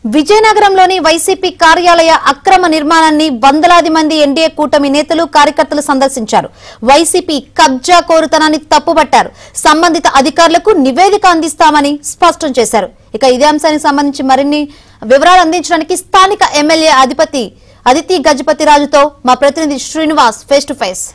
విజయనగరంలోని YCP కార్యాలయ అక్రమ నిర్మాణాన్ని వందలాది మంది ఎన్డీఏ కూటమి నేతలు కార్యకర్తలు సందర్శించారు వైసీపీ కబ్జా కోరుతనాన్ని తప్పుపట్టారు సంబంధిత అధికారులకు నివేదిక అందిస్తామని స్పష్టం చేశారు ఇక ఇదే అంశానికి సంబంధించి మరిన్ని వివరాలు అందించడానికి స్థానిక ఎమ్మెల్యే అధిపతి అదితి గజపతి రాజుతో మా ప్రతినిధి శ్రీనివాస్ ఫేస్ టు ఫేస్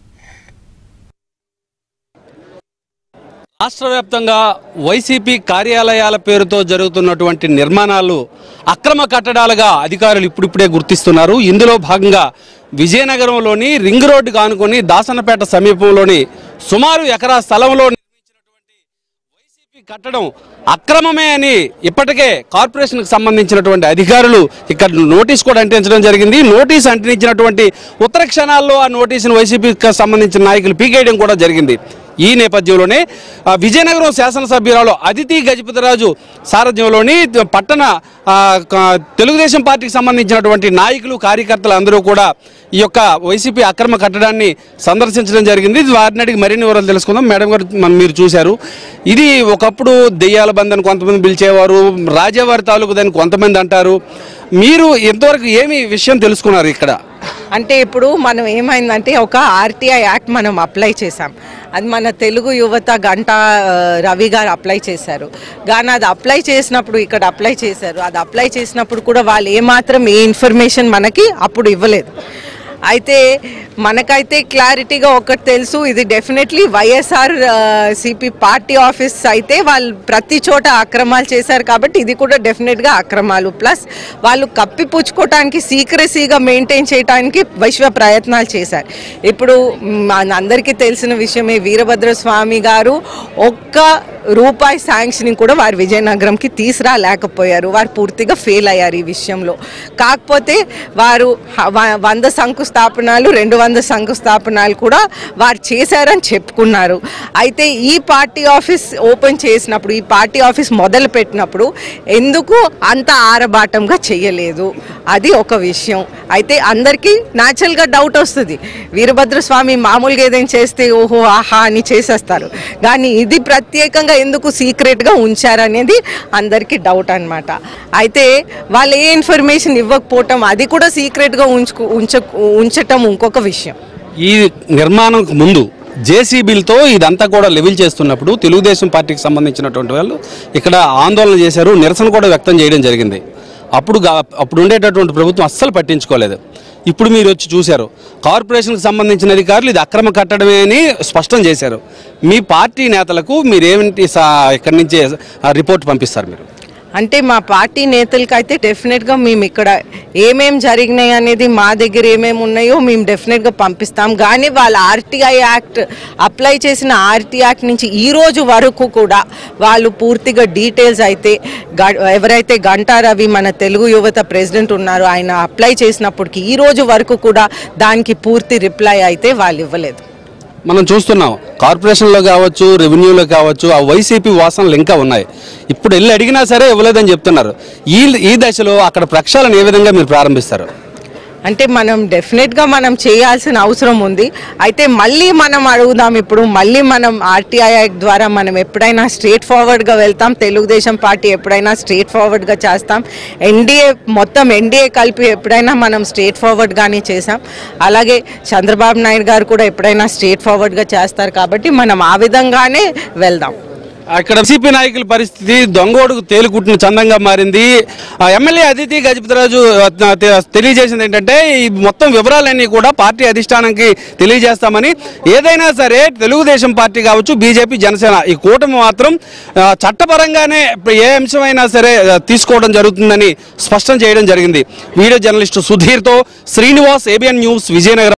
రాష్ట్ర వ్యాప్తంగా వైసీపీ కార్యాలయాల పేరుతో జరుగుతున్నటువంటి నిర్మాణాలు అక్రమ కట్టడాలుగా అధికారులు ఇప్పుడిప్పుడే గుర్తిస్తున్నారు ఇందులో భాగంగా విజయనగరంలోని రింగ్ రోడ్డు కానుకొని దాసనపేట సమీపంలోని సుమారు ఎకరా స్థలంలో నిర్మించినటువంటి వైసీపీ కట్టడం అక్రమమే అని ఇప్పటికే కార్పొరేషన్కి సంబంధించినటువంటి అధికారులు ఇక్కడ నోటీస్ కూడా అంటించడం జరిగింది నోటీస్ అంటించినటువంటి ఉత్తర క్షణాల్లో ఆ నోటీసును వైసీపీకి సంబంధించిన నాయకులు పీకేయడం కూడా జరిగింది ఈ నేపథ్యంలోనే ఆ, విజయనగరం శాసనసభ్యురాలు అదితి గజపతిరాజు సారథ్యంలోని పట్టణ ఆ, క- తెలుగుదేశం పార్టీకి సంబంధించినటువంటి నాయకులు కార్యకర్తలు అందరూ కూడా ఈ యొక్క వైసీపీ అక్రమ కట్టడాన్ని సందర్శించడం జరిగింది వారిని అడిగి మరిన్ని వివరాలు తెలుసుకుందాం మేడం గారు మనం మీరు చూశారు ఇది ఒకప్పుడు దెయ్యాల బందని కొంతమంది పిలిచేవారు రాజావారి తాలూకు దాన్ని కొంతమంది అంటారు మీరు ఎంతవరకు ఏమి విషయం తెలుసుకున్నారు ఇక్కడ అంటే ఇప్పుడు మనం ఏమైందంటే ఒక ఆర్టీఐ యాక్ట్ మనం అప్లై చేసాం అది మన తెలుగు యువత గంట ఆ, రవి గారు అప్లై చేశారు కానీ అది అప్లై చేసినప్పుడు ఇక్కడ అప్లై చేశారు అది అప్లై చేసినప్పుడు కూడా వాళ్ళు ఏమాత్రం ఏ ఇన్ఫర్మేషన్ మనకి అప్పుడు ఇవ్వలేదు అయితే మనకైతే క్లారిటీగా ఒకటి తెలుసు ఇది definitely YSR CP party office అయితే వాళ్ళు ప్రతి చోట అక్రమాలు చేశారు కాబట్టి ఇది కూడా డెఫినెట్గా అక్రమాలు ప్లస్ వాళ్ళు కప్పిపుచ్చుకోవటానికి సీక్రసీగా మెయింటైన్ చేయడానికి విశ్వ ప్రయత్నాలు చేశారు ఇప్పుడు మన అందరికీ తెలిసిన విషయమే వీరభద్ర స్వామి గారు ఒక్క రూపాయి శాంక్షనింగ్ కూడా వారు విజయనగరంకి తీసుకురాలేకపోయారు వారు పూర్తిగా ఫెయిల్ అయ్యారు ఈ విషయంలో కాకపోతే వారు హ- వ- వంద శంకుస్థాపనలు రెండు వంద శంకుస్థాపనలు కూడా వారు చేశారని చెప్పుకున్నారు అయితే ఈ పార్టీ ఆఫీస్ ఓపెన్ చేసినప్పుడు ఈ పార్టీ ఆఫీస్ మొదలు పెట్టినప్పుడు ఎందుకు అంత ఆరబాటంగా చెయ్యలేదు అది ఒక విషయం అయితే అందరికీ న్యాచురల్గా డౌట్ వస్తుంది వీరభద్ర స్వామి మామూలుగా ఏదైనా చేస్తే ఓహో ఆహా అని చేసేస్తారు కానీ ఇది ప్రత్యేకంగా ఎందుకు సీక్రెట్గా ఉంచారనేది అందరికీ డౌట్ అన్నమాట అయితే వాళ్ళు ఏ ఇన్ఫర్మేషన్ ఇవ్వకపోవటం అది కూడా సీక్రెట్గా ఉంచుకు ఉంచ ఉంచటం ఇంకొక విషయం ఈ నిర్మాణం ముందు జేసీబీలతో ఇదంతా కూడా లెవెల్ చేస్తున్నప్పుడు తెలుగుదేశం పార్టీకి సంబంధించినటువంటి వాళ్ళు ఇక్కడ ఆందోళన చేశారు నిరసన కూడా వ్యక్తం చేయడం జరిగింది అప్పుడు గా- అప్పుడు ఉండేటటువంటి ప్రభుత్వం అస్సలు పట్టించుకోలేదు ఇప్పుడు మీరు వచ్చి చూశారు కార్పొరేషన్కి సంబంధించిన అధికారులు ఇది అక్రమ కట్టడమే అని స్పష్టం చేశారు మీ పార్టీ నేతలకు మీరేమిటి సా- ఇక్కడి నుంచి ఆ రిపోర్ట్ పంపిస్తారు మీరు అంటే మా పార్టీ నేతలకి అయితే డెఫినెట్గా మేము ఇక్కడ ఏమేం జరిగినాయి అనేది మా దగ్గర ఏమేమి ఉన్నాయో మేము డెఫినెట్గా పంపిస్తాం కానీ వాళ్ళ ఆర్టీఐ యాక్ట్ అప్లై చేసిన ఆర్టీ యాక్ట్ నుంచి ఈ రోజు వరకు కూడా వాళ్ళు పూర్తిగా డీటెయిల్స్ అయితే గ- ఎవరైతే గంటా రవి మన తెలుగు యువత ప్రెసిడెంట్ ఉన్నారో ఆయన అప్లై చేసినప్పటికీ ఈ రోజు వరకు కూడా దానికి పూర్తి రిప్లై అయితే వాళ్ళు ఇవ్వలేదు మనం చూస్తున్నాం కార్పొరేషన్లో కావచ్చు రెవెన్యూలో కావచ్చు ఆ వైసీపీ వాసనలు ఇంకా ఉన్నాయి ఇప్పుడు వెళ్ళి అడిగినా సరే ఇవ్వలేదని చెప్తున్నారు ఈ ఈ దశలో అక్కడ ప్రక్షాళన ఏ విధంగా మీరు ప్రారంభిస్తారు అంటే మనం డెఫినెట్గా మనం చేయాల్సిన అవసరం ఉంది అయితే మళ్ళీ మనం అడుగుదాం ఇప్పుడు మళ్ళీ మనం ఆర్టీఐ యాక్ట్ ద్వారా మనం ఎప్పుడైనా స్ట్రేట్ ఫార్వర్డ్గా వెళ్తాం తెలుగుదేశం పార్టీ ఎప్పుడైనా స్ట్రేట్ ఫార్వర్డ్గా చేస్తాం ఎన్డీఏ మొత్తం ఎన్డీఏ కలిపి ఎప్పుడైనా మనం స్ట్రేట్ ఫార్వర్డ్గానే చేసాం అలాగే చంద్రబాబు నాయుడు గారు కూడా ఎప్పుడైనా స్ట్రేట్ ఫార్వర్డ్గా చేస్తారు కాబట్టి మనం ఆ విధంగానే వెళ్దాం అక్కడ వైసీపీ నాయకుల పరిస్థితి దొంగోడుకు తేలికుట్టిన చందంగా మారింది ఆ ఎమ్మెల్యే అదితి గజపతిరాజు ఆ, తె- తెలియజేసింది ఏంటంటే ఈ మొత్తం వివరాలన్నీ కూడా పార్టీ అధిష్టానానికి తెలియజేస్తామని ఏదైనా సరే తెలుగుదేశం పార్టీ కావచ్చు బీజేపీ జనసేన ఈ కూటమి మాత్రం ఆ, చట్టపరంగానే ఏ అంశమైనా సరే ఆ, తీసుకోవడం జరుగుతుందని స్పష్టం చేయడం జరిగింది వీడియో జర్నలిస్టు సుధీర్తో శ్రీనివాస్ ఏబిఎన్ న్యూస్ విజయనగరం